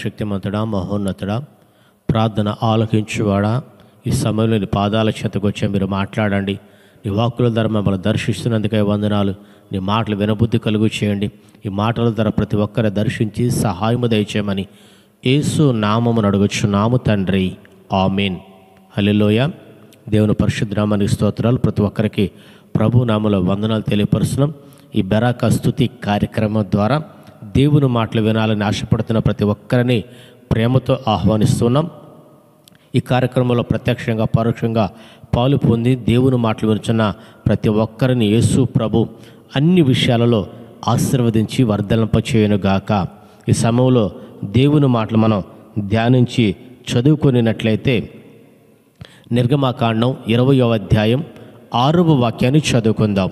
శక్తిమంతుడా మహోన్నతుడా ప్రార్థన ఆలకించువాడా ఈ సమయంలో నీ పాదాల చెంతకు వచ్చి మీరు మాట్లాడండి నీ వాక్కుల ద్వారా మమ్మల్ని దర్శిస్తున్నందుకే వందనాలు నీ మాటలు వినబుద్ధి కలుగు చేయండి ఈ మాటల ద్వారా ప్రతి ఒక్కరి దర్శించి సహాయము దయచేయమని యేసు నామమును అడుగుచున్నాము తండ్రి ఆమెన్ హల్లెలూయ దేవుని పరిశుద్ధ నామానికి స్తోత్రాలు ప్రతి ఒక్కరికి ప్రభు నామలో వందనాలు తెలియపరుస్తున్నాం ఈ బెరాక స్థుతి కార్యక్రమం ద్వారా దేవుని మాటలు వినాలని ఆశపడుతున్న ప్రతి ఒక్కరిని ప్రేమతో ఆహ్వానిస్తున్నాం ఈ కార్యక్రమంలో ప్రత్యక్షంగా పరోక్షంగా పాలు పొంది దేవుని మాటలు వినుచున్న ప్రతి ఒక్కరిని యేసు ప్రభు అన్ని విషయాలలో ఆశీర్వదించి వర్ధలింపచేయనుగాక ఈ సమయంలో దేవుని మాటలు మనం ధ్యానించి చదువుకునేటట్లయితే నిర్గమాకాండం ఇరవయో అధ్యాయం ఆరవ వాక్యాన్ని చదువుకుందాం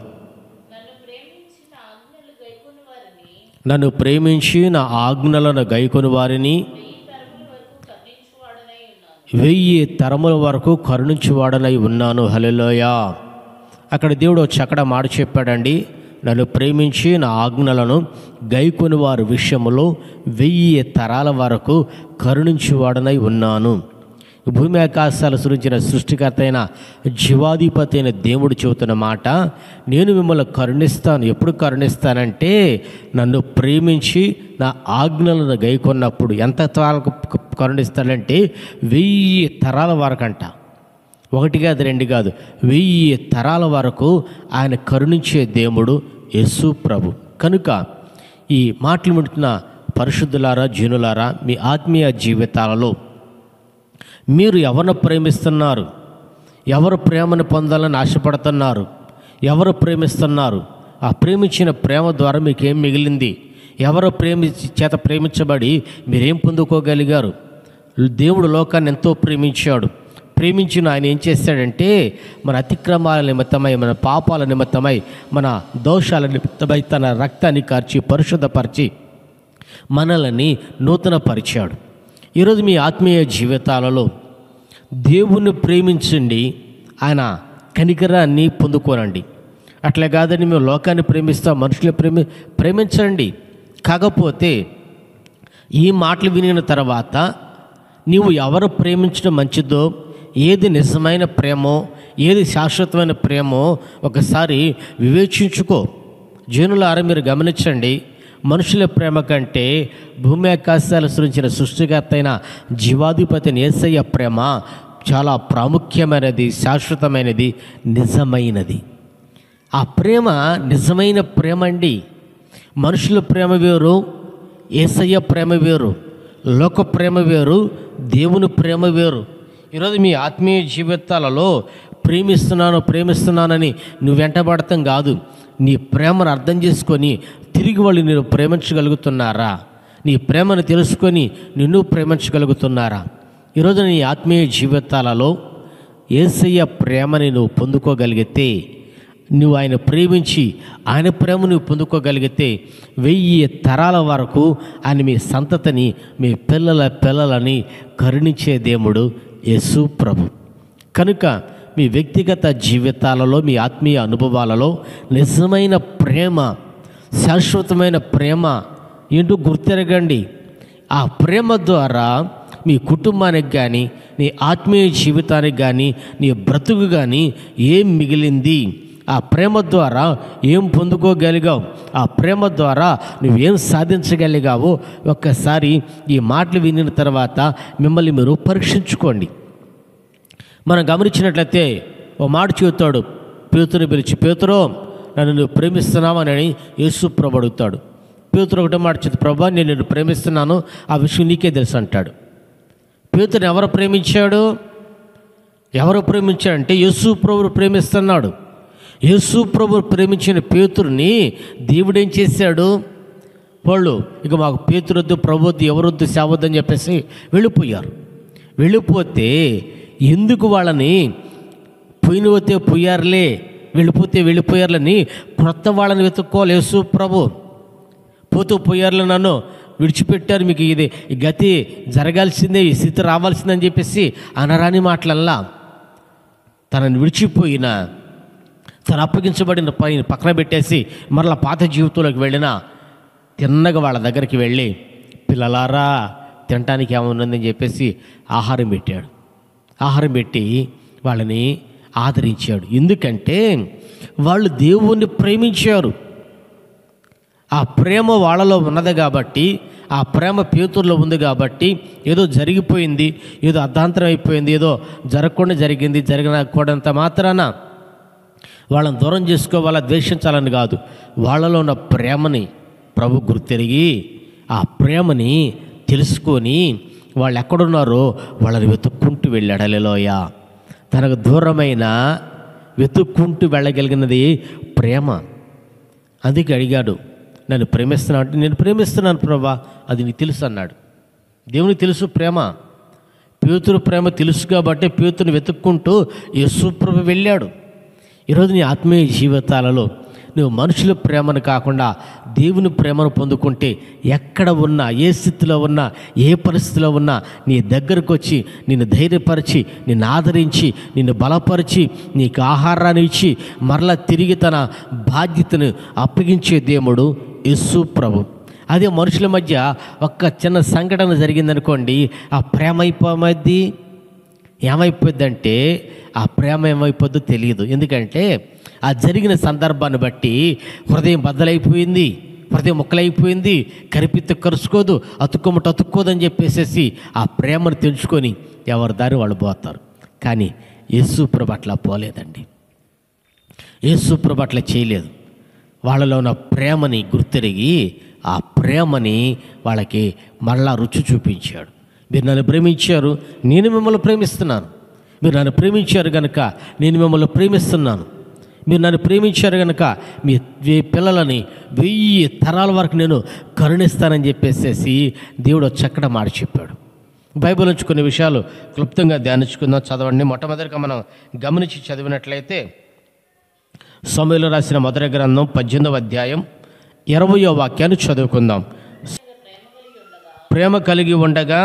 నన్ను ప్రేమించి నా ఆజ్ఞలను గైకొని వారిని నన్ను ప్రేమించి నా ఆజ్ఞలను గైకొని వారిని వెయ్యి తరముల వరకు కరుణించువాడనై వెయ్యి తరముల వరకు ఉన్నాను కరుణించువాడనై ఉన్నాను హల్లెలూయా అక్కడ దేవుడు ఒక చక్కట మాట చెప్పాడండి నన్ను ప్రేమించి నా ఆజ్ఞలను గైకొని వారి విషయంలో వెయ్యి తరాల వరకు కరుణించువాడనై ఉన్నాను ఈ భూమి ఆకాశాలు సృజించిన సృష్టికర్త అయిన జీవాధిపతి అయిన దేవుడు చెబుతున్న మాట నేను మిమ్మల్ని కరుణిస్తాను ఎప్పుడు కరుణిస్తానంటే నన్ను ప్రేమించి నా ఆజ్ఞలను గైకొన్నప్పుడు ఎంత తరాలకు కరుణిస్తానంటే వెయ్యి తరాల వరకంట ఒకటి కాదు రెండు కాదు వెయ్యి తరాల వరకు ఆయన కరుణించే దేవుడు యేసు ప్రభు కనుక ఈ మాటలు వింటున్న పరిశుద్ధులారా జీనులారా మీ ఆత్మీయ జీవితాలలో మీరు ఎవరిని ప్రేమిస్తున్నారు ఎవరు ప్రేమను పొందాలని ఆశపడుతున్నారు ఎవరు ప్రేమిస్తున్నారు ఆ ప్రేమించిన ప్రేమ ద్వారా మీకు ఏం మిగిలింది ఎవరు ప్రేమించి చేత ప్రేమించబడి మీరేం పొందుకోగలిగారు దేవుడు లోకాన్ని ఎంతో ప్రేమించాడు ప్రేమించిన ఆయన ఏం చేశాడంటే మన అతిక్రమాల నిమిత్తమై మన పాపాల నిమిత్తమై మన దోషాల నిమిత్తమై తన రక్తాన్ని కార్చి పరిశుద్ధపరిచి మనల్ని నూతనపరిచాడు ఈరోజు మీ ఆత్మీయ జీవితాలలో దేవుణ్ణి ప్రేమించండి ఆయన కనికరాన్ని పొందుకోనండి అట్లా కాదని మేము లోకాన్ని ప్రేమిస్తాం మనుషులు ప్రేమి ప్రేమించండి కాకపోతే ఈ మాటలు వినిన తర్వాత నీవు ఎవరు ప్రేమించడం మంచిదో ఏది నిజమైన ప్రేమో ఏది శాశ్వతమైన ప్రేమో ఒకసారి వివేచించుకో జనులారా మీరు గమనించండి మనుషుల ప్రేమ కంటే భూమి ఆకాశాలు సృష్టించిన సృష్టికర్త అయిన జీవాధిపతి నేసయ్య ప్రేమ చాలా ప్రాముఖ్యమైనది శాశ్వతమైనది నిజమైనది ఆ ప్రేమ నిజమైన ప్రేమ అండి మనుషుల ప్రేమ వేరు ఏసయ్య ప్రేమ వేరు లోక ప్రేమ వేరు దేవుని ప్రేమ వేరు ఈరోజు మీ ఆత్మీయ జీవితాలలో ప్రేమిస్తున్నాను ప్రేమిస్తున్నానని నువ్వు వెంటబడతాం కాదు నీ ప్రేమను అర్థం చేసుకొని తిరిగి వాళ్ళు నేను ప్రేమించగలుగుతున్నారా నీ ప్రేమను తెలుసుకొని నిన్ను ప్రేమించగలుగుతున్నారా ఈరోజు నీ ఆత్మీయ జీవితాలలో ఏసయ్య ప్రేమని నువ్వు పొందుకోగలిగితే నువ్వు ఆయన ప్రేమించి ఆయన ప్రేమ నువ్వు పొందుకోగలిగితే వెయ్యి తరాల వరకు ఆయన మీ సంతతిని మీ పిల్లల పిల్లలని కరుణించే దేవుడు యేసు ప్రభు కనుక మీ వ్యక్తిగత జీవితాలలో మీ ఆత్మీయ అనుభవాలలో నిజమైన ప్రేమ శాశ్వతమైన ప్రేమ ఏంటో గుర్తెరగండి ఆ ప్రేమ ద్వారా మీ కుటుంబానికి కానీ నీ ఆత్మీయ జీవితానికి కానీ నీ బ్రతుకు కానీ ఏం మిగిలింది ఆ ప్రేమ ద్వారా ఏం పొందుకోగలిగావు ఆ ప్రేమ ద్వారా నువ్వేం సాధించగలిగావో ఒక్కసారి ఈ మాటలు వినిన తర్వాత మిమ్మల్ని మీరు పరీక్షించుకోండి మనం గమనించినట్లయితే ఓ మాట చెబుతాడు పేతురు పిలిచి పేతురో నన్ను నువ్వు ప్రేమిస్తున్నావని యేసు ప్రభు అడుగుతాడు పేతురు ఒకటే మాట చెప్తే ప్రభా నేను నిన్ను ప్రేమిస్తున్నాను ఆ విషయం నీకే తెలుసు అంటాడు పేతురు ఎవరు ప్రేమించాడు ఎవరు ప్రేమించాడంటే యేసు ప్రభువు ప్రేమిస్తున్నాడు యేసు ప్రభు ప్రేమించిన పేతురుని దేవుడేం చేశాడు వాళ్ళు ఇక మాకు పేతురొద్దు ప్రభువద్దు ఎవరొద్దు సేవద్దు అని చెప్పేసి వెళ్ళిపోయారు వెళ్ళిపోతే ఎందుకు వాళ్ళని పోయినపోతే పోయారులే వెళ్ళిపోతే వెళ్ళిపోయారులని క్రొత్త వాళ్ళని వెతుక్కోవాలి యేసు ప్రభు పోతూ పోయారులే నన్ను విడిచిపెట్టారు మీకు ఇది ఈ గతి జరగాల్సిందే ఈ స్థితి రావాల్సిందని చెప్పేసి అనరాని మాటలల్లా తనని విడిచిపోయిన తను అప్పగించబడిన పైన పక్కన పెట్టేసి మరలా పాత జీవితంలోకి వెళ్ళిన తిన్నగా వాళ్ళ దగ్గరికి వెళ్ళి పిల్లలారా తినటానికి ఏమన్నదని చెప్పేసి ఆహారం పెట్టాడు ఆహారం పెట్టి వాళ్ళని ఆదరించాడు ఎందుకంటే వాళ్ళు దేవుణ్ణి ప్రేమించారు ఆ ప్రేమ వాళ్ళలో ఉన్నది కాబట్టి ఆ ప్రేమ పేతుల్లో ఉంది కాబట్టి ఏదో జరిగిపోయింది ఏదో అర్ధాంతరం అయిపోయింది ఏదో జరగకుండా జరిగింది జరగకూడంత మాత్రాన వాళ్ళని దూరం చేసుకోవాలా ద్వేషించాలని కాదు వాళ్ళలో ఉన్న ప్రేమని ప్రభు గుర్తెరిగి ఆ ప్రేమని తెలుసుకొని వాళ్ళు ఎక్కడున్నారో వాళ్ళని వెతుక్కుంటూ వెళ్ళాడు అలెలోయ తనకు దూరమైన వెతుక్కుంటూ వెళ్ళగలిగినది ప్రేమ అందుకే అడిగాడు నన్ను ప్రేమిస్తున్నావు అంటే నేను ప్రేమిస్తున్నాను ప్రభా అది నీకు తెలుసు అన్నాడు దేవునికి తెలుసు ప్రేమ పేతురు ప్రేమ తెలుసు కాబట్టి పేతుని వెతుక్కుంటూ యేసుప్రభు వెళ్ళాడు ఈరోజు నీ ఆత్మీయ జీవితాలలో నువ్వు మనుషుల ప్రేమను కాకుండా దేవుని ప్రేమను పొందుకుంటే ఎక్కడ ఉన్నా ఏ స్థితిలో ఉన్నా ఏ పరిస్థితిలో ఉన్నా నీ దగ్గరకు వచ్చి నిన్ను ధైర్యపరిచి నిన్ను ఆదరించి నిన్ను బలపరిచి నీకు ఆహారాన్ని ఇచ్చి మరలా తిరిగి తన బాధ్యతను అప్పగించే దేవుడు యేసు ప్రభు అదే మనుషుల మధ్య ఒక్క చిన్న సంఘటన జరిగిందనుకోండి ఆ ప్రేమ అయిపోమద్ది ఏమైపోద్దంటే ఆ ప్రేమ ఏమైపోద్దో తెలియదు ఎందుకంటే ఆ జరిగిన సందర్భాన్ని బట్టి హృదయం బద్దలైపోయింది హృదయం ముక్కలైపోయింది కరిపిత్త కరుచుకోదు అతుక్కోమట అతుక్కోదని చెప్పేసేసి ఆ ప్రేమను తెలుసుకొని ఎవరి దారి వాళ్ళు పోతారు కానీ యేసు ప్రభు అట్లా పోలేదండి యేసు ప్రభు అట్లా చేయలేదు వాళ్ళలో ఉన్న ప్రేమని గుర్తిరిగి ఆ ప్రేమని వాళ్ళకి మరలా రుచి చూపించాడు మీరు నన్ను ప్రేమించారు నేను మిమ్మల్ని ప్రేమిస్తున్నాను మీరు నన్ను ప్రేమించారు కనుక నేను మిమ్మల్ని ప్రేమిస్తున్నాను మీరు నన్ను ప్రేమించారు కనుక మీ మీ పిల్లలని వెయ్యి తరాల వరకు నేను కరుణిస్తానని చెప్పేసేసి దేవుడు ఒక చక్కట మాట చెప్పాడు బైబిల్ నుంచి కొన్ని విషయాలు క్లుప్తంగా ధ్యానించుకుందాం చదవండి మొట్టమొదటిగా మనం గమనించి చదివినట్లయితే సమయంలో రాసిన మొదటి గ్రంథం పద్దెనిమిదవ అధ్యాయం ఇరవయో వాక్యాన్ని చదువుకుందాం ప్రేమ కలిగి ఉండగా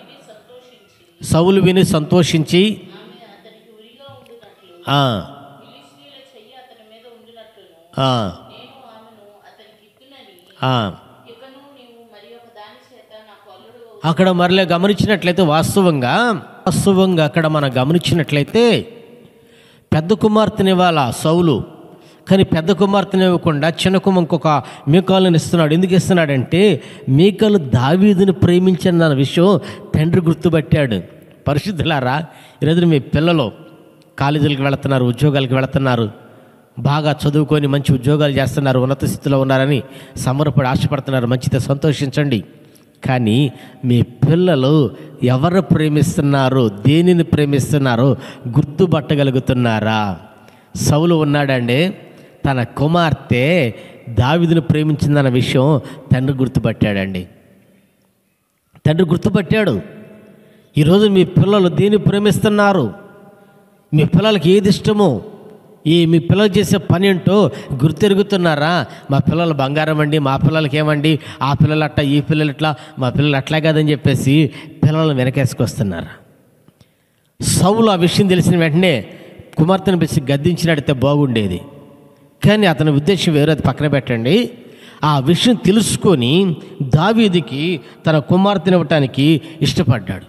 సౌలు విని సంతోషించి ఆ, ఆ, ఆ. అక్కడ మరలే గమనించినట్లయితే వాస్తవంగా వాస్తవంగా అక్కడ మనం గమనించినట్లయితే పెద్ద కుమార్తెని ఇవ్వాల సౌలు కానీ పెద్ద కుమార్తెని ఇవ్వకుండా చిన్న కుమ్మ ఇంకొక మీకాలను ఇస్తున్నాడు ఎందుకు ఇస్తున్నాడంటే మీకలు దావీదుని ప్రేమించిన విషయం తండ్రి గుర్తుపట్టాడు పరిశుద్ధులారా ఈరోజు మీ పిల్లలు కాలేజీలకు వెళుతున్నారు ఉద్యోగాలకు వెళుతున్నారు బాగా చదువుకొని మంచి ఉద్యోగాలు చేస్తున్నారు ఉన్నత స్థితిలో ఉన్నారని సమరపడి ఆశపడుతున్నారు మంచిదే సంతోషించండి కానీ మీ పిల్లలు ఎవరు ప్రేమిస్తున్నారో దేనిని ప్రేమిస్తున్నారో గుర్తుపట్టగలుగుతున్నారా సౌలు ఉన్నాడండి తన కుమార్తె దావిదును ప్రేమించిందన్న విషయం తండ్రి గుర్తుపట్టాడండి తండ్రి గుర్తుపట్టాడు ఈరోజు మీ పిల్లలు దేన్ని ప్రేమిస్తున్నారు మీ పిల్లలకి ఏది ఇష్టమో ఈ మీ పిల్లలు చేసే పని ఏంటో గుర్తెరుగుతున్నారా మా పిల్లలు బంగారం అండి మా పిల్లలకి ఏమండి ఆ పిల్లలు అట్లా ఈ పిల్లలు ఇట్లా మా పిల్లలు అట్లా కాదని చెప్పేసి పిల్లలు వెనకేసుకొస్తున్నారు సౌలు ఆ విషయం తెలిసిన వెంటనే కుమార్తెను పిలిచి గద్దించినట్టయితే బాగుండేది కానీ అతని ఉద్దేశం వేరే అది పక్కన పెట్టండి ఆ విషయం తెలుసుకొని దావీదికి తన కుమార్తెను ఇవ్వటానికి ఇష్టపడ్డాడు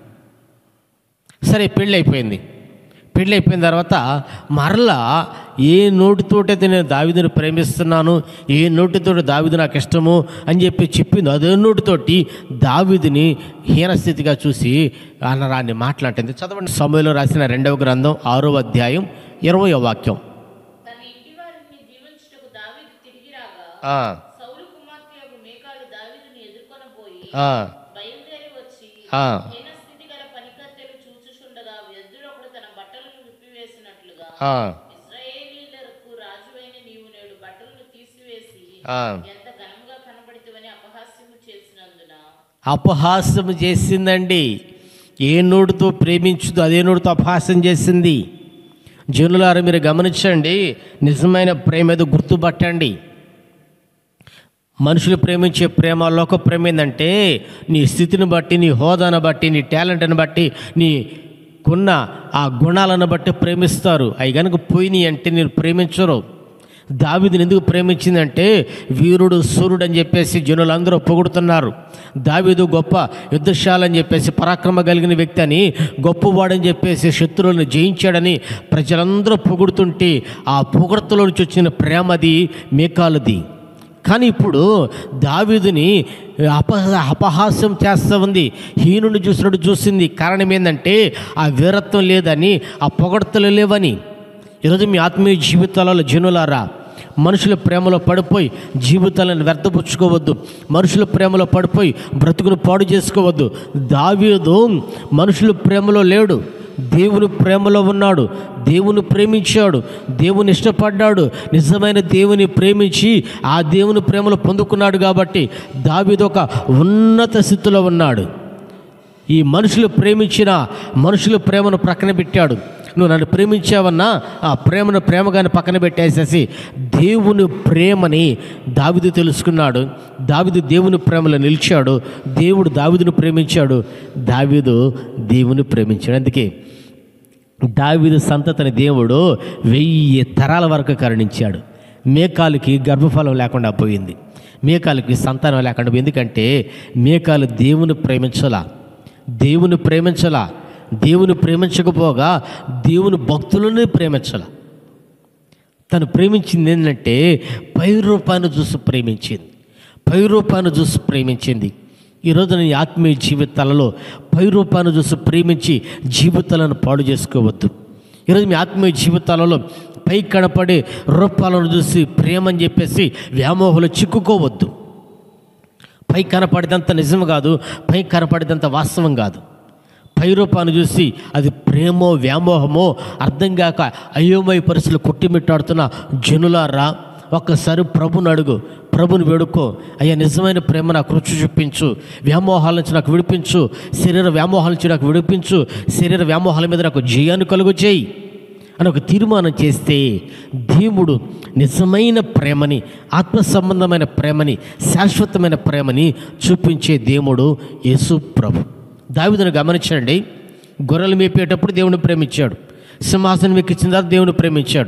సరే పెళ్ళి అయిపోయింది పెళ్ళి అయిపోయిన తర్వాత మరలా ఏ నోటితోటైతే నేను దావిదని ప్రేమిస్తున్నాను ఏ నోటితో దావిది నాకు ఇష్టము అని చెప్పి చెప్పింది అదే నోటితోటి దావిదిని హీనస్థితిగా చూసి అనరాన్ని మాట్లాడింది చదవండి సమయంలో రాసిన రెండవ గ్రంథం ఆరో అధ్యాయం ఇరవయో వాక్యం తన ఇంటి వారిని జీవించుటకు దావీదు తిరిగి రాగా ఆ, సౌలు కుమార్తె యొక్క మేకాలు దావీదుని ఎదుర్కొనబోయి ఆ, బయలుదేరి వచ్చి ఆ. హీన స్థితి గల పనికత్తెలు చూచుచుండగా వ్యర్థుడు ఒకడు తన బట్టలను విప్పివేసినట్లుగా ఆ, ఇస్రాయేలీలకు రాజువైన నీవు నేడు బట్టలను తీసివేసి ఆ. ఎంత ఘనంగా కనబడితేవని అపహాస్యము చేసినందున అపహాస్యం చేసిందండి ఏ నోటితో ప్రేమించుదో అదే నోటితో అపహాస్యం చేసింది జనులారా మీరు గమనించండి నిజమైన ప్రేమ ఏదో గుర్తుపట్టండి మనుషులు ప్రేమించే ప్రేమ లోక ప్రేమ ఏంటంటే నీ స్థితిని బట్టి నీ హోదాను బట్టి నీ టాలెంట్ని బట్టి నీ కొన్న ఆ గుణాలను బట్టి ప్రేమిస్తారు అవి కనుక పోయినాయి అంటే నేను ప్రేమించరు దావీదుని ఎందుకు ప్రేమించిందంటే వీరుడు సూర్యుడు అని చెప్పేసి జనులందరూ పొగుడుతున్నారు దావీదు గొప్ప యుద్ధశాల అని చెప్పేసి పరాక్రమ కలిగిన వ్యక్తి అని గొప్పవాడని చెప్పేసి శత్రువులను జయించాడని ప్రజలందరూ పొగుడుతుంటే ఆ పొగడతలో నుంచి వచ్చిన ప్రేమది మేకాలది కానీ ఇప్పుడు దావీదుని అప అపహాస్యం చేస్తూ ఉంది హీనుని చూసినట్టు చూసింది కారణం ఏంటంటే ఆ వీరత్వం లేదని ఆ పొగడతలు లేవని ఈరోజు మీ ఆత్మీయ జీవితాలలో జనులారా మనుషుల ప్రేమలో పడిపోయి జీవితాలను వ్యర్థపుచ్చుకోవద్దు మనుషుల ప్రేమలో పడిపోయి బ్రతుకును పాడు చేసుకోవద్దు దావీదు మనుషుల ప్రేమలో లేడు దేవుని ప్రేమలో ఉన్నాడు దేవుని ప్రేమించాడు దేవుని ఇష్టపడ్డాడు నిజమైన దేవుని ప్రేమించి ఆ దేవుని ప్రేమలో పొందుకున్నాడు కాబట్టి దావీదు ఒక ఉన్నత స్థితిలో ఉన్నాడు ఈ మనుషులు ప్రేమించిన మనుషుల ప్రేమను ప్రక్కన పెట్టాడు నువ్వు నన్ను ప్రేమించావన్నా ఆ ప్రేమను ప్రేమగానే పక్కన పెట్టేసేసి దేవుని ప్రేమని దావిదు తెలుసుకున్నాడు దావిదు దేవుని ప్రేమలో నిలిచాడు దేవుడు దావిదును ప్రేమించాడు దావిదు దేవుని ప్రేమించాడు అందుకే దావిదు సంతతిని దేవుడు వెయ్యి తరాల వరకు కరుణించాడు మేకాలకి గర్భఫలం లేకుండా పోయింది మేకాలకి సంతానం లేకుండా పోయింది. ఎందుకంటే మేకాలు దేవుని ప్రేమించలా దేవుని ప్రేమించలా దేవుని ప్రేమించకపోగా దేవుని భక్తులని ప్రేమించలా తను ప్రేమించింది ఏంటంటే పై రూపాన్ని చూసి ప్రేమించింది పై రూపాన్ని చూసి ప్రేమించింది ఈరోజు నీ ఆత్మీయ జీవితాలలో పై రూపాన్ని చూసి ప్రేమించి జీవితాలను పాడు చేసుకోవద్దు ఈరోజు మీ ఆత్మీయ జీవితాలలో పై కనపడే రూపాలను చూసి ప్రేమ అని చెప్పేసి వ్యామోహంలో చిక్కుకోవద్దు పై కనపడేదంత నిజం కాదు పై కనపడేదంత వాస్తవం కాదు పై రూపాన్ని చూసి అది ప్రేమో వ్యామోహమో అర్థం కాక అయోమయ పరిస్థితులు కొట్టిమిట్టాడుతున్న జనులారా ఒక్కసారి ప్రభుని అడుగు ప్రభుని వేడుకో అయ్యా నిజమైన ప్రేమ నాకు రుచి చూపించు వ్యామోహాల నుంచి నాకు విడిపించు శరీర వ్యామోహాల నుంచి నాకు విడిపించు శరీర వ్యామోహాల మీద నాకు జయాన్ని కలుగు చేయి అని ఒక తీర్మానం చేస్తే దేవుడు నిజమైన ప్రేమని ఆత్మ సంబంధమైన ప్రేమని శాశ్వతమైన ప్రేమని చూపించే దేవుడు యేసు ప్రభు దావిదను గమనించండి గొర్రెలు మేపేటప్పుడు దేవుని ప్రేమించాడు సింహాసనం ఎక్కించిన తర్వాత దేవుని ప్రేమించాడు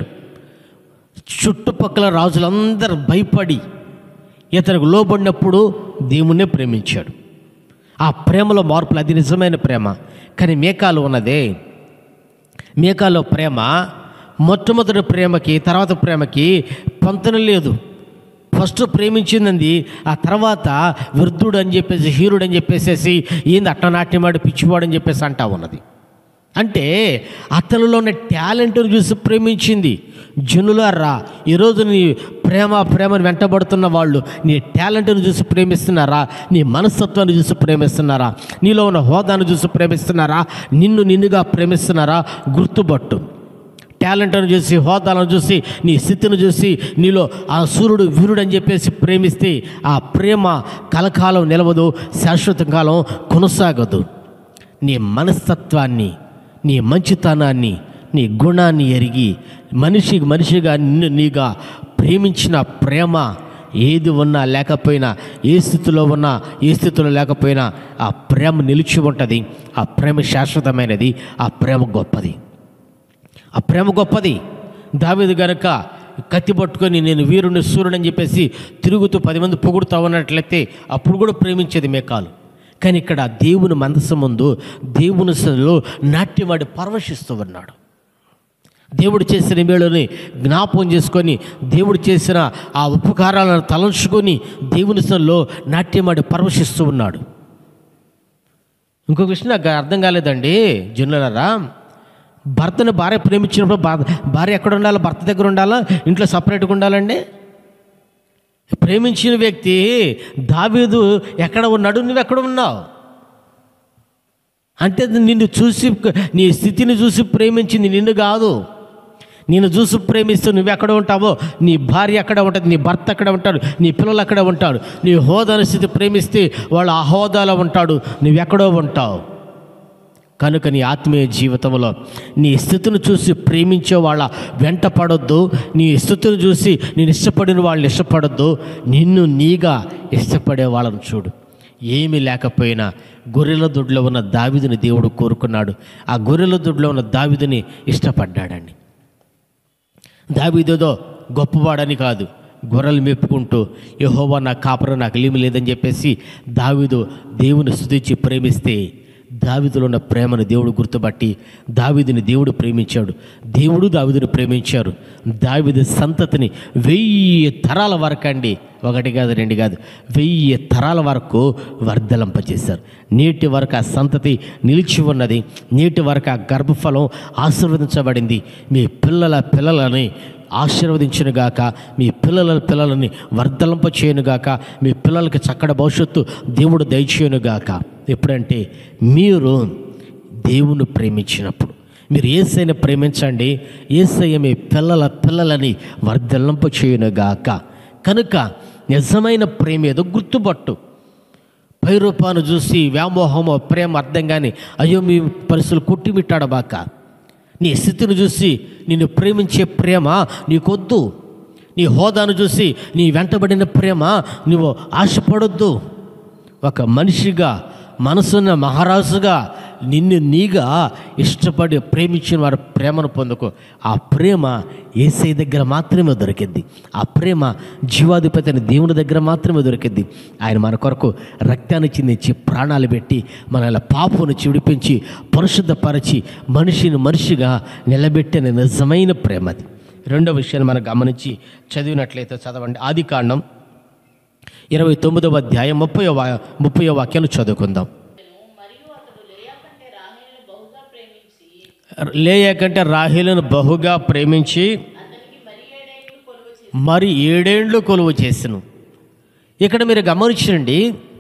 చుట్టుపక్కల రాజులందరూ భయపడి ఇతనికి లోబడినప్పుడు దేవుణ్ణే ప్రేమించాడు ఆ ప్రేమలో మార్పులు అది నిజమైన ప్రేమ కానీ మేకాలు ఉన్నదే మేకాలో ప్రేమ మొట్టమొదటి ప్రేమకి తర్వాత ప్రేమకి పొంతన లేదు ఫస్ట్ ప్రేమించిందంది ఆ తర్వాత వృద్ధుడు అని చెప్పేసి హీరుడు అని చెప్పేసేసి ఏంది అట్టనాట్యమాడు పిచ్చివాడు అని చెప్పేసి అంటా ఉన్నది అంటే అతనిలో ఉన్న టాలెంట్ని చూసి ప్రేమించింది జనులారా ఈరోజు నీ ప్రేమ ప్రేమను వెంటబడుతున్న వాళ్ళు నీ టాలెంట్ని చూసి ప్రేమిస్తున్నారా నీ మనస్తత్వాన్ని చూసి ప్రేమిస్తున్నారా నీలో ఉన్న హోదాను చూసి ప్రేమిస్తున్నారా నిన్ను నిన్నుగా ప్రేమిస్తున్నారా గుర్తుపట్టు టాలెంట్ను చూసి హోదాలను చూసి నీ స్థితిని చూసి నీలో ఆ సూర్యుడు వీరుడు అని చెప్పేసి ప్రేమిస్తే ఆ ప్రేమ కలకాలం నిలవదు శాశ్వత కాలం కొనసాగదు నీ మనస్తత్వాన్ని నీ మంచితనాన్ని నీ గుణాన్ని ఎరిగి మనిషి మనిషిగా నిన్ను నీగా ప్రేమించిన ప్రేమ ఏది ఉన్నా లేకపోయినా ఏ స్థితిలో ఉన్నా ఏ స్థితిలో లేకపోయినా ఆ ప్రేమ నిలిచి ఉంటుంది ఆ ప్రేమ శాశ్వతమైనది ఆ ప్రేమ గొప్పది ఆ ప్రేమ గొప్పది దావీదు గనక కత్తి పట్టుకొని నేను వీరుని సూర్యుడు అని చెప్పేసి తిరుగుతూ పది మంది పొగుడుతా ఉన్నట్లయితే అప్పుడు కూడా ప్రేమించేది మేకాలు కానీ ఇక్కడ దేవుని మనసు ముందు దేవుని సన్నిధిలో నాట్యమాడి పరవశిస్తూ ఉన్నాడు దేవుడు చేసిన మేలుని జ్ఞాపకం చేసుకొని దేవుడు చేసిన ఆ ఉపకారాలను తలంచుకొని దేవుని సన్నిధిలో నాట్యమాడి పరవశిస్తూ ఉన్నాడు ఇంకొక విషయం నాకు అర్థం కాలేదండి జనులరా భర్తను భార్య ప్రేమించినప్పుడు భా- భార్య ఎక్కడ ఉండాలి భర్త దగ్గర ఉండాలా ఇంట్లో సపరేట్గా ఉండాలండి ప్రేమించిన వ్యక్తి దావీదు ఎక్కడ ఉన్నాడు నువ్వు ఎక్కడ ఉన్నావు అంటే నిన్ను చూసి నీ స్థితిని చూసి ప్రేమించింది నిన్ను కాదు నేను చూసి ప్రేమిస్తూ నువ్వు ఎక్కడ ఉంటావో నీ భార్య అక్కడ ఉంటుంది నీ భర్త అక్కడ ఉంటాడు నీ పిల్లలు అక్కడ ఉంటాడు నీ హోదాన స్థితి ప్రేమిస్తే వాళ్ళు ఆ హోదాలో ఉంటాడు నువ్వెక్కడో ఉంటావు కనుక నీ ఆత్మీయ జీవితంలో నీ స్థితిని చూసి ప్రేమించే వాళ్ళ వెంట పడొద్దు నీ స్థితిని చూసి నేను ఇష్టపడిన వాళ్ళని ఇష్టపడొద్దు నిన్ను నీగా ఇష్టపడే వాళ్ళని చూడు ఏమీ లేకపోయినా గొర్రెల దొడ్లో ఉన్న దావిదిని దేవుడు కోరుకున్నాడు ఆ గొర్రెల దొడ్లో ఉన్న దావిదిని ఇష్టపడ్డాడండి దావీదేదో గొప్పవాడని కాదు గొర్రెలు మెప్పుకుంటూ యహోవా నా కాపురం నాకు లేమి లేదని చెప్పేసి దావీదు దేవుని స్తుతించి ప్రేమిస్తే దావీదులో ఉన్న ప్రేమను దేవుడు గుర్తుపట్టి దావీదుని దేవుడు ప్రేమించాడు దేవుడు దావీదుని ప్రేమించారు దావీదు సంతతిని వెయ్యి తరాల వరకు అండి ఒకటి కాదు రెండు కాదు వెయ్యి తరాల వరకు వర్ధలింపజేశారు నేటి వరకు ఆ సంతతి నిలిచి ఉన్నది నేటి వరకు ఆ గర్భఫలం ఆశీర్వదించబడింది మీ పిల్లల పిల్లలని ఆశీర్వదించునుగాక మీ పిల్లల పిల్లలని వర్ధలింప చేయనుగాక మీ పిల్లలకి చక్కటి భవిష్యత్తు దేవుడు దయచేయనుగాక ఎప్పుడంటే మీరు దేవుని ప్రేమించినప్పుడు మీరు ఏసైని ప్రేమించండి ఏసయ్య మీ పిల్లల పిల్లలని వర్ధలింప చేయనుగాక కనుక నిజమైన ప్రేమ ఏదో గుర్తుపట్టు పై రూపాన్ని చూసి వ్యామోహమో ప్రేమ అర్థం కానీ అయ్యో మీ పరిస్థితులు కొట్టిమిట్టాడబాక నీ స్థితిని చూసి నిన్ను ప్రేమించే ప్రేమ నీకొద్దు నీ హోదాను చూసి నీ వెంటబడిన ప్రేమ నువ్వు ఆశపడొద్దు ఒక మనిషిగా మనసున్న మహారాజుగా నిన్ను నీగా ఇష్టపడి ప్రేమించిన వారి ప్రేమను పొందుకో ఆ ప్రేమ ఏసై దగ్గర మాత్రమే దొరికింది ఆ ప్రేమ జీవాధిపతి అయిన దేవుని దగ్గర మాత్రమే దొరికింది ఆయన మన కొరకు రక్తాన్ని చిందించి ప్రాణాలు పెట్టి మన పాపను చిడిపించి పరిశుద్ధపరచి మనిషిని మనిషిగా నిలబెట్టిన నిజమైన ప్రేమ అది రెండో విషయాన్ని మనం గమనించి చదివినట్లయితే చదవండి ఆది కాండం ఇరవై తొమ్మిదవ అధ్యాయం ముప్పై ముప్పై వాక్యాలు చదువుకుందాం మరియు అతడు లేయా కంటే రాహేలును బహుగా ప్రేమించి లేయ కంటే రాహేలను బహుగా ప్రేమించి అతనికి మరి ఏడేళ్లు కొలువు చేసి మరి ఏడేండ్లు కొలువు చేసెను ఇక్కడ మీరు గమనించండి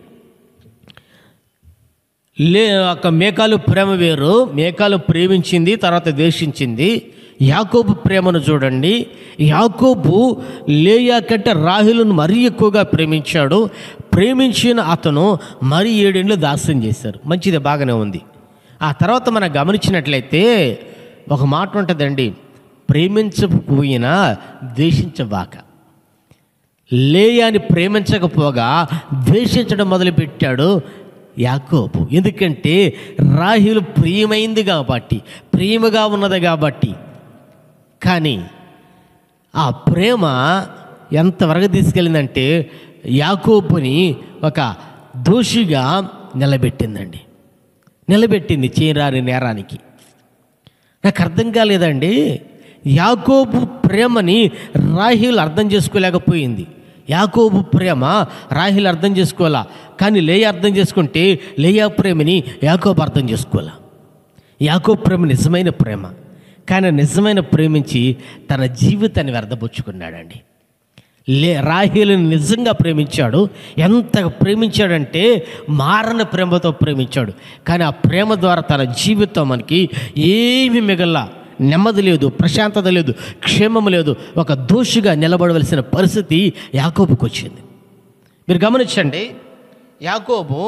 లే ఒక మేకాలు ప్రేమ వేరు మేకాలు ప్రేమించింది తర్వాత ద్వేషించింది యాకోబు ప్రేమను చూడండి యాకోబు లేయా కంటే రాహులను మరీ ఎక్కువగా ప్రేమించాడు ప్రేమించిన అతను మరి ఏడేళ్ళు దాస్యం చేశారు మంచిది బాగానే ఉంది ఆ తర్వాత మనం గమనించినట్లయితే ఒక మాట ఉంటుందండి ప్రేమించకపోయినా ద్వేషించబాక లేయాని ప్రేమించకపోగా ద్వేషించడం మొదలుపెట్టాడు యాకోబు ఎందుకంటే రాహిలు ప్రియమైంది కాబట్టి ప్రేమగా ఉన్నది కాబట్టి కానీ ఆ ప్రేమ ఎంతవరకు తీసుకెళ్ళిందంటే యాకోబుని ఒక దోషిగా నిలబెట్టిందండి నిలబెట్టింది చేయరాని నేరానికి నాకు అర్థం కాలేదండి యాకోబు ప్రేమని రాహిల్ అర్థం చేసుకోలేకపోయింది యాకోబు ప్రేమ రాహిల్ అర్థం చేసుకోవాలా కానీ లేయ అర్థం చేసుకుంటే లేయా ప్రేమని యాకోబు అర్థం చేసుకోవాలా యాకోబు ప్రేమ నిజమైన ప్రేమ కానీ నిజమైన ప్రేమించి తన జీవితాన్ని వ్యర్థపుచ్చుకున్నాడండి లే రాహేలుని నిజంగా ప్రేమించాడు ఎంత ప్రేమించాడంటే మారని ప్రేమతో ప్రేమించాడు కానీ ఆ ప్రేమ ద్వారా తన జీవితం మనకి ఏమి మిగల్లా నెమ్మది లేదు ప్రశాంతత లేదు క్షేమం లేదు ఒక దోషిగా నిలబడవలసిన పరిస్థితి యాకోబుకు వచ్చింది మీరు గమనించండి యాకోబు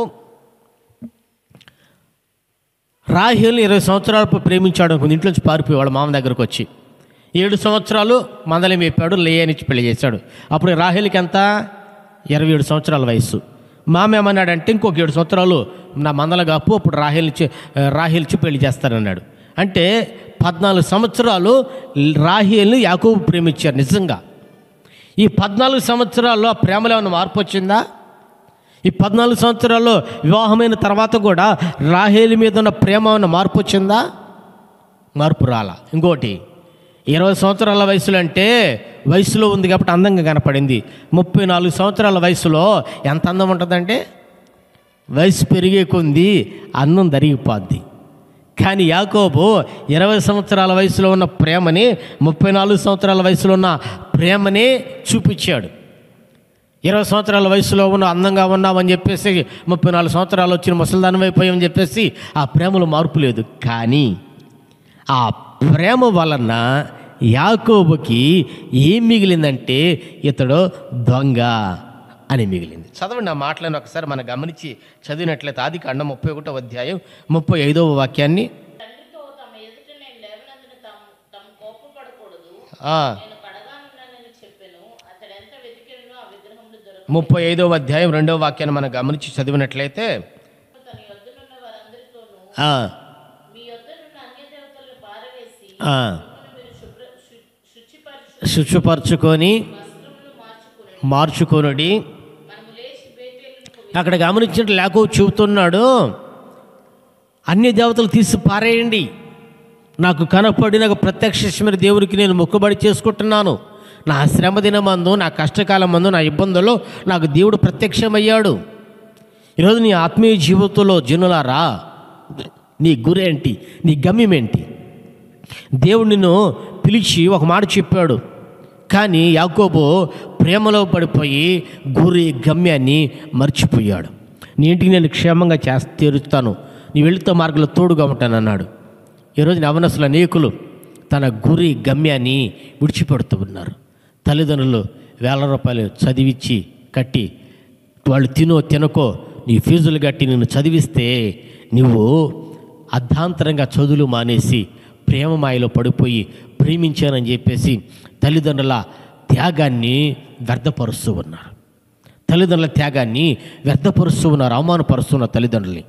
రాహేల్ని ఇరవై సంవత్సరాలు ప్రేమించాడు అనుకుంది ఇంట్లో నుంచి పారిపోయేవాడు మామ దగ్గరకు వచ్చి ఏడు సంవత్సరాలు మందలి మేపాడు లేయనిచ్చి పెళ్లి చేశాడు అప్పుడు రాహేల్కి ఎంత ఇరవై ఏడు సంవత్సరాల వయస్సు మామ ఏమన్నాడంటే ఇంకొక ఏడు సంవత్సరాలు నా మందల కాపు అప్పుడు రాహేల్చి రాహేల్చి పెళ్లి చేస్తానన్నాడు అంటే పద్నాలుగు సంవత్సరాలు రాహేల్ని యాకోబు ప్రేమించారు నిజంగా ఈ పద్నాలుగు సంవత్సరాల్లో ఆ ప్రేమలో ఏమైనా మార్పు వచ్చిందా ఈ పద్నాలుగు సంవత్సరాల్లో వివాహమైన తర్వాత కూడా రాహేలి మీద ఉన్న ప్రేమ ఉన్న మార్పు వచ్చిందా మార్పు రాలా ఇంకోటి ఇరవై సంవత్సరాల వయసులో అంటే వయసులో ఉంది కాబట్టి అందంగా కనపడింది ముప్పై నాలుగు సంవత్సరాల వయసులో ఎంత అందం ఉంటుందంటే వయసు పెరిగే కొంది అందం దరిగిపోద్ది కానీ యాకోబు ఇరవై సంవత్సరాల వయసులో ఉన్న ప్రేమని ముప్పై నాలుగు సంవత్సరాల వయసులో ఉన్న ప్రేమని చూపించాడు ఇరవై సంవత్సరాల వయసులో ఉన్న అందంగా ఉన్నామని చెప్పేసి ముప్పై నాలుగు సంవత్సరాలు వచ్చిన ముసలిదానం అయిపోయామని చెప్పేసి ఆ ప్రేమలో మార్పు లేదు కానీ ఆ ప్రేమ వలన యాకోబుకి ఏం మిగిలిందంటే ఇతడు దొంగ అని మిగిలింది చదవండి ఆ మాటలను ఒకసారి మనం గమనించి చదివినట్లయితే ఆది కాండం ముప్పై ఒకటో అధ్యాయం ముప్పై ఐదవ వాక్యాన్ని తండ్రితో తమ ఎదుట నేను లేవనందున తాము తమ కోపపడకూడదు ఆ, నేను కడగానున్నానని చెప్పాను అతడు ఎంత వెతికినో ఆ విగ్రహములు దొరక ముప్పై ఐదవ అధ్యాయం రెండవ వాక్యాన్ని మనం గమనించి చదివినట్లయితే తన యొద్దనున్న వారందరితోనూ ఆ, మీ యొద్దనున్న అన్య దేవతలను పారవేసి ఆ, మిమ్మల్ని మీరు శుభ్ర శు- శుచిపరచు శుచిపరచుకొని మార్చుకొనుడి మనము లేచి బేతేలునకు అక్కడ గమనించినట్టు లేకో చెబుతున్నాడు అన్ని దేవతలు తీసి పారేయండి నాకు కనపడిన ఒక ప్రత్యక్షమైన దేవునికి నేను మొక్కుబడి చేసుకుంటున్నాను నా శ్రమ దినమందు నా కష్టకాలం మందు నా ఇబ్బందుల్లో నాకు దేవుడు ప్రత్యక్షమయ్యాడు ఈరోజు నీ ఆత్మీయ జీవితంలో జనులారా నీ గురేంటి నీ గమ్యం ఏంటి దేవుడు నిన్ను పిలిచి ఒక మాట చెప్పాడు కానీ యాకోబు ప్రేమలో పడిపోయి గురి గమ్యాన్ని మర్చిపోయాడు నీ ఇంటికి నేను క్షేమంగా చేస్త తీరుస్తాను నీ వెళుతో మార్గంలో తోడుగా ఉంటానన్నాడు ఈరోజు నవనసుల అనేకులు తన గురి గమ్యాన్ని విడిచిపెడుతూ ఉన్నారు తల్లిదండ్రులు వేల రూపాయలు చదివిచ్చి కట్టి వాళ్ళు తినో తినకో నీ ఫీజులు కట్టి నిన్ను చదివిస్తే నువ్వు అర్ధాంతరంగా చదువులు మానేసి ప్రేమ మాయలో పడిపోయి ప్రేమించానని చెప్పేసి తల్లిదండ్రుల త్యాగాన్ని వ్యర్థపరుస్తూ ఉన్నారు తల్లిదండ్రుల త్యాగాన్ని వ్యర్థపరుస్తూ ఉన్నారు అవమానపరుస్తున్నారు తల్లిదండ్రుల్ని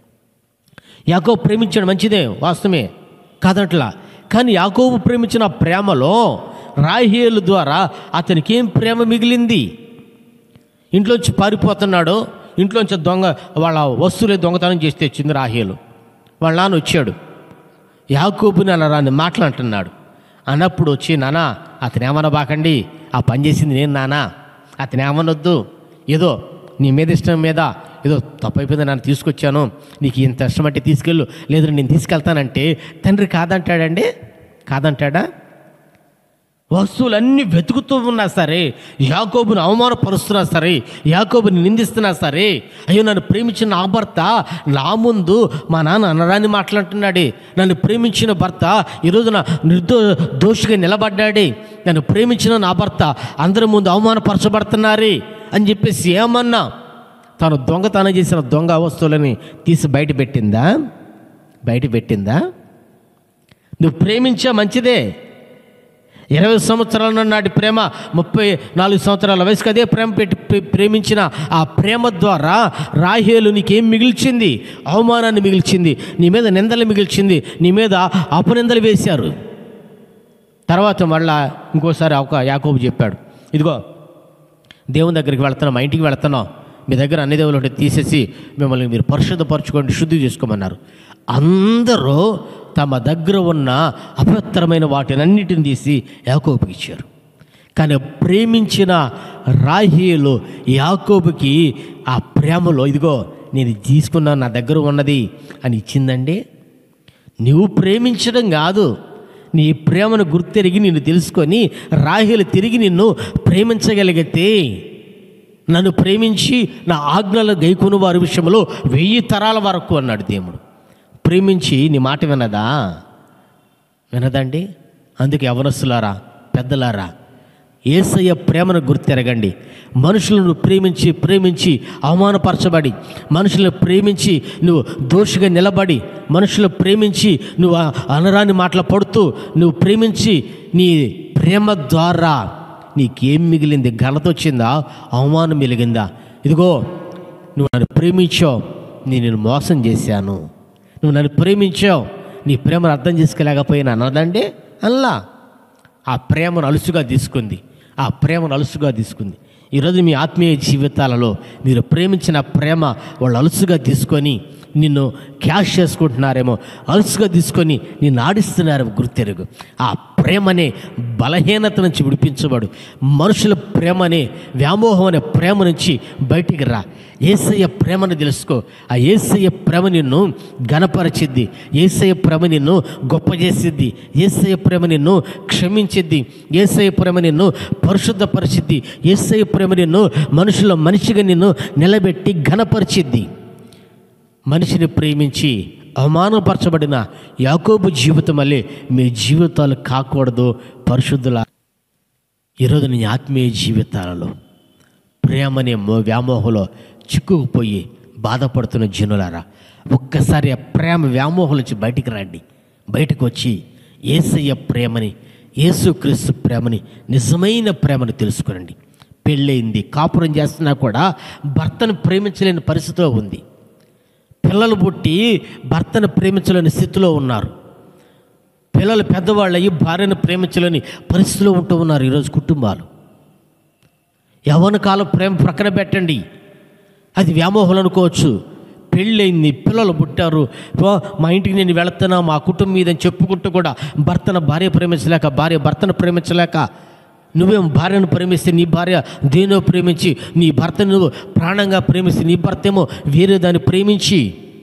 యాకోబు ప్రేమించడం మంచిదే వాస్తవమే కాదట్లా కానీ యాకోబు ప్రేమించిన ప్రేమలో రాహేలు ద్వారా అతనికి ఏం ప్రేమ మిగిలింది ఇంట్లోంచి పారిపోతున్నాడు ఇంట్లోంచి దొంగ వాళ్ళ వస్తువులే దొంగతనం చేసి తెచ్చింది రాహేలు వాళ్ళ నాన్న వచ్చాడు యాకోబుని అలా రాని మాట్లాడుతున్నాడు అన్నప్పుడు వచ్చి నానా అతను ఏమన్నా బాకండి ఆ పని చేసింది నేను నానా అతను ఏమనొద్దు ఏదో నీ మీద ఇష్టం మీద ఏదో తప్పు అయిపోయింది నన్ను తీసుకొచ్చాను నీకు ఇంత ఇష్టం అంటే తీసుకెళ్ళు లేదు నేను తీసుకెళ్తానంటే తండ్రి కాదంటాడండి కాదంటాడా వస్తువులన్నీ వెతుకుతూ ఉన్నా సరే యాకోబుని అవమానపరుస్తున్నా సరే యాకోబుని నిందిస్తున్నా సరే అయ్యో నన్ను ప్రేమించిన నా భర్త నా ముందు మా నాన్న అనరాని మాట్లాడుతున్నాడే నన్ను ప్రేమించిన భర్త ఈరోజు నా నిర్దో దోషిగా నిలబడ్డాడే నన్ను ప్రేమించిన నా భర్త అందరి ముందు అవమానపరచబడుతున్నారే అని చెప్పేసి ఏమన్నా తాను దొంగతనం చేసిన దొంగ వస్తువులని తీసి బయట పెట్టిందా బయట పెట్టిందా నువ్వు ప్రేమించా మంచిదే ఇరవై సంవత్సరాల నాటి ప్రేమ ముప్పై నాలుగు సంవత్సరాల వయసుకు అదే ప్రేమ పెట్టి ప్రే- ప్రేమించిన ఆ ప్రేమ ద్వారా రాహేలు నీకేం మిగిల్చింది అవమానాన్ని మిగిల్చింది నీ మీద నిందలు మిగిల్చింది నీ మీద అపనిందలు వేశారు తర్వాత మళ్ళా ఇంకోసారి ఒక యాకోబు చెప్పాడు ఇదిగో దేవుని దగ్గరికి వెళ్తున్నాం మా ఇంటికి వెళ్తున్నాం మీ దగ్గర అన్ని దేవులు ఉంటే తీసేసి మిమ్మల్ని మీరు పరిశుద్ధపరచుకోండి శుద్ధి చేసుకోమన్నారు అందరూ తమ దగ్గర ఉన్న అపవిత్రమైన వాటినన్నిటిని తీసి యాకోబుకి ఇచ్చారు కానీ ప్రేమించిన రాహేలు యాకోబుకి ఆ ప్రేమలో ఇదిగో నేను ఇది తీసుకున్నాను నా దగ్గర ఉన్నది అని ఇచ్చిందండి నువ్వు ప్రేమించడం కాదు నీ ప్రేమను గుర్తెరిగి నిన్ను తెలుసుకొని రాహేలు తిరిగి నిన్ను ప్రేమించగలిగితే నన్ను ప్రేమించి నా ఆజ్ఞలు గైకొను వారి విషయంలో వెయ్యి తరాల వరకు అన్నాడు దేవుడు ప్రేమించి నీ మాట వినదా వినదండి అందుకే యవనస్తులారా పెద్దలారా ఏసయ్య ప్రేమను గుర్తెరగండి మనుషులను ప్రేమించి ప్రేమించి అవమానపరచబడి మనుషులను ప్రేమించి నువ్వు దోషిగా నిలబడి మనుషులు ప్రేమించి నువ్వు ఆ అనరాని మాటలు పడుతూ నువ్వు ప్రేమించి నీ ప్రేమ ద్వారా నీకేం మిగిలింది ఘనత వచ్చిందా అవమానం మిగిలిందా ఇదిగో నువ్వు నన్ను ప్రేమించావు నేను నిన్ను మోసం చేశాను నువ్వు నన్ను ప్రేమించావు నీ ప్రేమను అర్థం చేసుకోలేకపోయినా అన్నదండి అల్లా ఆ ప్రేమను అలుసుగా తీసుకుంది ఆ ప్రేమను అలుసుగా తీసుకుంది ఈరోజు మీ ఆత్మీయ జీవితాలలో మీరు ప్రేమించిన ప్రేమ వాళ్ళు అలుసుగా తీసుకొని నిన్ను క్యాష్ చేసుకుంటున్నారేమో అలుసుగా తీసుకొని నిన్ను ఆడిస్తున్నారేమో గుర్తెరుగు ఆ ప్రేమనే బలహీనత నుంచి విడిపించబడు మనుషుల ప్రేమనే వ్యామోహం అనే ప్రేమ నుంచి బయటికి రా ఏసయ్య ప్రేమను తెలుసుకో ఆ ఏసయ్య ప్రేమ నిన్ను ఘనపరచిద్ది ఏసయ్య ప్రేమ నిన్ను గొప్ప చేసిద్ది ఏసయ్య ప్రేమ నిన్ను క్షమించిద్ది ఏసయ్య ప్రేమ నిన్ను పరిశుద్ధపరిచిద్ది ఏసయ్య ప్రేమ నిన్ను మనుషుల మనిషిగా నిన్ను నిలబెట్టి ఘనపరిచిద్ది మనిషిని ప్రేమించి అవమానపరచబడిన యాకోబు జీవితం వల్లే మీ జీవితాలు కాకూడదు పరిశుద్ధుల ఈరోజు నీ ఆత్మీయ జీవితాలలో ప్రేమనే మో వ్యామోహంలో చిక్కుకుపోయి బాధపడుతున్న జనులారా ఒక్కసారి ఆ ప్రేమ వ్యామోహం నుంచి బయటికి రండి బయటకు వచ్చి ఏసయ్య ప్రేమని యేసుక్రీస్తు ప్రేమని నిజమైన ప్రేమని తెలుసుకోనండి పెళ్ళయింది కాపురం చేస్తున్నా కూడా భర్తను ప్రేమించలేని పరిస్థితిలో ఉంది పిల్లలు పుట్టి భర్తను ప్రేమించలేని స్థితిలో ఉన్నారు పిల్లలు పెద్దవాళ్ళు అయ్యి భార్యను ప్రేమించలేని పరిస్థితిలో ఉంటూ ఉన్నారు ఈరోజు కుటుంబాలు యవన కాలం ప్రేమ ప్రక్కన పెట్టండి అది వ్యామోహం అనుకోవచ్చు పెళ్ళయింది పిల్లలు పుట్టారు ఓ, మా ఇంటికి నేను వెళుతున్నా మా కుటుంబం మీదని చెప్పుకుంటూ కూడా భర్తను భార్య ప్రేమించలేక భార్య భర్తను ప్రేమించలేక నువ్వేం భార్యను ప్రేమిస్తే నీ భార్య దేనో ప్రేమించి నీ భర్తను నువ్వు ప్రాణంగా ప్రేమిస్తే నీ భర్త ఏమో వేరే దాన్ని ప్రేమించి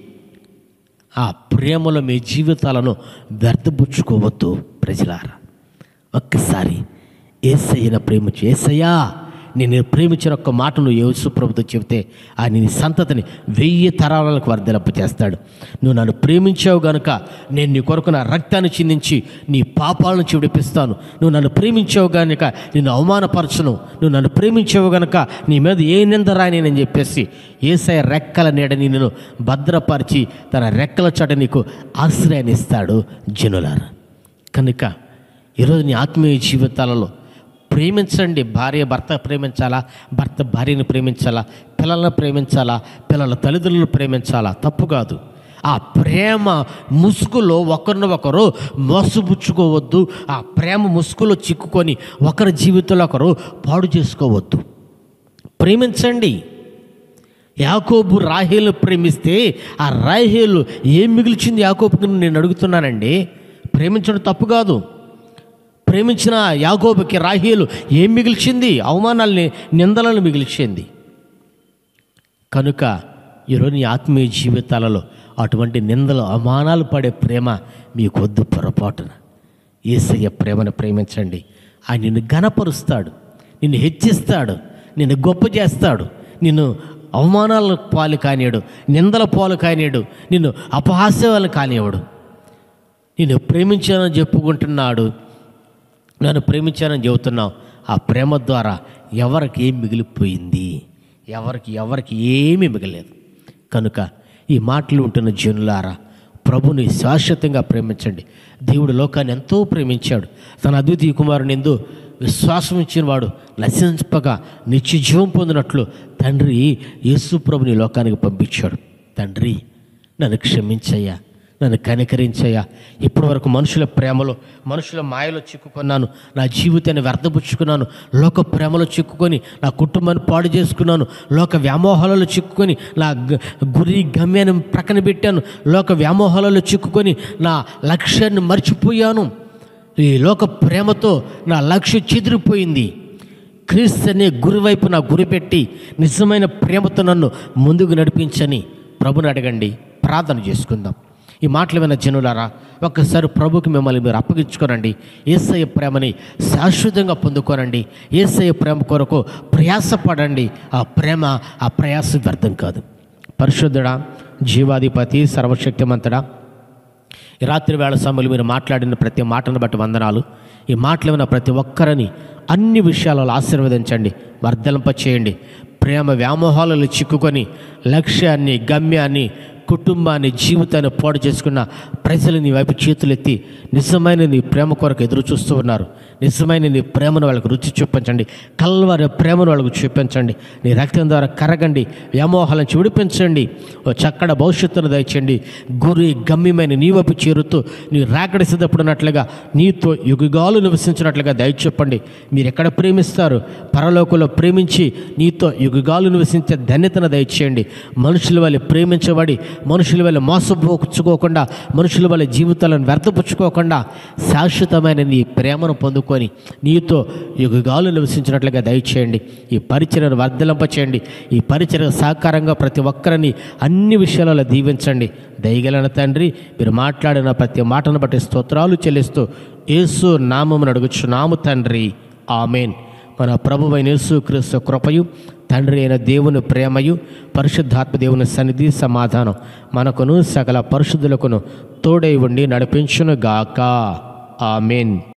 ఆ ప్రేమలో మీ జీవితాలను వ్యర్థపుచ్చుకోవద్దు ప్రజలారా ఒక్కసారి ఏసయ్యన ప్రేమించు ఏసయ్యా నేను ప్రేమించిన ఒక్క మాటను యేసు ప్రభుతో చెబితే ఆయన నీ సంతతిని వెయ్యి తరాలకు వర్ధలప్ప చేస్తాడు నువ్వు నన్ను ప్రేమించావు గనుక నేను నీ కొరకు నా రక్తాన్ని చిందించి నీ పాపాల నుంచి విడిపిస్తాను నువ్వు నన్ను ప్రేమించావు గనుక నిన్ను అవమానపరచను నువ్వు నన్ను ప్రేమించావు గనుక నీ మీద ఏ నింద రాయని చెప్పేసి ఏసయ రెక్కల నీడని నిన్ను భద్రపరిచి తన రెక్కల చోట నీకు ఆశ్రయాన్ని ఇస్తాడు జనులారా కనుక ఈరోజు నీ ఆత్మీయ జీవితాలలో ప్రేమించండి భార్య భర్త ప్రేమించాలా భర్త భార్యను ప్రేమించాలా పిల్లలను ప్రేమించాలా పిల్లల తల్లిదండ్రులను ప్రేమించాలా తప్పు కాదు ఆ ప్రేమ ముసుగులో ఒకరిని ఒకరు మోసపుచ్చుకోవద్దు ఆ ప్రేమ ముసుగులో చిక్కుకొని ఒకరి జీవితంలో ఒకరు పాడు చేసుకోవద్దు ప్రేమించండి యాకోబు రాహేలు ప్రేమిస్తే ఆ రాహేలు ఏం మిగిల్చింది యాకోబుకి నేను అడుగుతున్నానండి ప్రేమించడం తప్పు కాదు ప్రేమించిన యాకోబుకి రాహేలు ఏం మిగిల్చింది అవమానాల్ని నిందలను మిగిల్చింది కనుక ఈరోజు నీ ఆత్మీయ జీవితాలలో అటువంటి నిందలు అవమానాలు పడే ప్రేమ మీకు వద్దు పొరపాటున ఏసయ్య ప్రేమను ప్రేమించండి ఆయన నిన్ను ఘనపరుస్తాడు నిన్ను హెచ్చిస్తాడు నిన్ను గొప్ప చేస్తాడు నిన్ను అవమానాల పాలు కానియాడు నిందల పాలు కానియాడు నిన్ను అపహాస్యాలు కానివాడు నిన్ను ప్రేమించానని చెప్పుకుంటున్నాడు నన్ను ప్రేమించానని చెబుతున్నావు ఆ ప్రేమ ద్వారా ఎవరికి ఏం మిగిలిపోయింది ఎవరికి ఎవరికి ఏమీ మిగలేదు కనుక ఈ మాటలు ఉంటున్న జనులారా ప్రభుని శాశ్వతంగా ప్రేమించండి దేవుడు లోకాన్ని ఎంతో ప్రేమించాడు తన అద్వితీయ కుమారుని ఎందు విశ్వాసం ఇచ్చిన వాడు నశించపగా నిత్య జీవం పొందినట్లు తండ్రి యేసు ప్రభుని లోకానికి పంపించాడు తండ్రి నన్ను క్షమించయ్యా నన్ను కనికరించయ్యా ఇప్పటి వరకు మనుషుల ప్రేమలో మనుషుల మాయలో చిక్కుకున్నాను నా జీవితాన్ని వ్యర్థపుచ్చుకున్నాను లోక ప్రేమలో చిక్కుకొని నా కుటుంబాన్ని పాడు చేసుకున్నాను లోక వ్యామోహాలలో చిక్కుకొని నా గ- గురి గమ్యాన్ని ప్రక్కన పెట్టాను లోక వ్యామోహాలలో చిక్కుకొని నా లక్ష్యాన్ని మర్చిపోయాను ఈ లోక ప్రేమతో నా లక్ష్యం చెదిరిపోయింది క్రీస్తు అనే గురివైపు నా గురి పెట్టి నిజమైన ప్రేమతో నన్ను ముందుకు నడిపించని ప్రభుని అడగండి ప్రార్థన చేసుకుందాం ఈ మాటలు విన్న జనులారా ఒక్కసారి ప్రభుకి మిమ్మల్ని మీరు అప్పగించుకోనండి ఏసయ్య ప్రేమని శాశ్వతంగా పొందుకోనండి ఏసయ్య ప్రేమ కొరకు ప్రయాసపడండి ఆ ప్రేమ ఆ ప్రయాస వ్యర్థం కాదు పరిశుద్ధుడా జీవాధిపతి సర్వశక్తిమంతుడా ఈ రాత్రి వేళ సమయంలో మీరు మాట్లాడిన ప్రతి మాటను బట్టి వందనాలు ఈ మాటలు విన్న ప్రతి ఒక్కరిని అన్ని విషయాలలో ఆశీర్వదించండి వర్ధలింప చేయండి ప్రేమ వ్యామోహాలలో చిక్కుకొని లక్ష్యాన్ని గమ్యాన్ని కుటుంబాన్ని జీవితాన్ని పాడు చేసుకున్న ప్రజలు నీ వైపు చేతులెత్తి నిజమైన నీ ప్రేమ కొరకు ఎదురు చూస్తూ ఉన్నారు నిజమైన నీ ప్రేమను వాళ్ళకు రుచి చూపించండి కల్వరి ప్రేమను వాళ్ళకు చూపించండి నీ రక్తం ద్వారా కరగండి వ్యామోహాలను విడిపించండి ఓ చక్కడ భవిష్యత్తును దయచేయండి గురి గమ్యమైన నీ వైపు చేరుతూ నీ రాకడి సిద్ధపడినట్లుగా నీతో యుగాలు నివసించినట్లుగా దయచెప్పండి మీరు ఎక్కడ ప్రేమిస్తారు పరలోకంలో ప్రేమించి నీతో యుగాలు నివసించే ధన్యతను దయచేయండి మనుషుల వల్ల ప్రేమించబడి మనుషుల వల్ల మోసపోచుకోకుండా మనుషుల వల్ల జీవితాలను వ్యర్థపుచ్చుకోకుండా శాశ్వతమైన నీ ప్రేమను పొందుకొని నీతో యుగాలు నివసించినట్లుగా దయచేయండి ఈ పరిచయను వర్ధలింప చేయండి ఈ పరిచయ సహకారంగా ప్రతి ఒక్కరిని అన్ని విషయాలలో దీవించండి దయగలన తండ్రి మీరు మాట్లాడిన ప్రతి మాటను బట్టి స్తోత్రాలు చెల్లిస్తూ యేసు నామమును అడుగుచున్నాము తండ్రి ఆమెన్ మన ప్రభువైన యేసుక్రీస్తు కృపయు తండ్రి అయిన దేవుని ప్రేమయు పరిశుద్ధాత్మ దేవుని సన్నిధి సమాధానం మనకును సకల పరిశుద్ధులకును తోడై ఉండి నడిపించును గాక ఆమెన్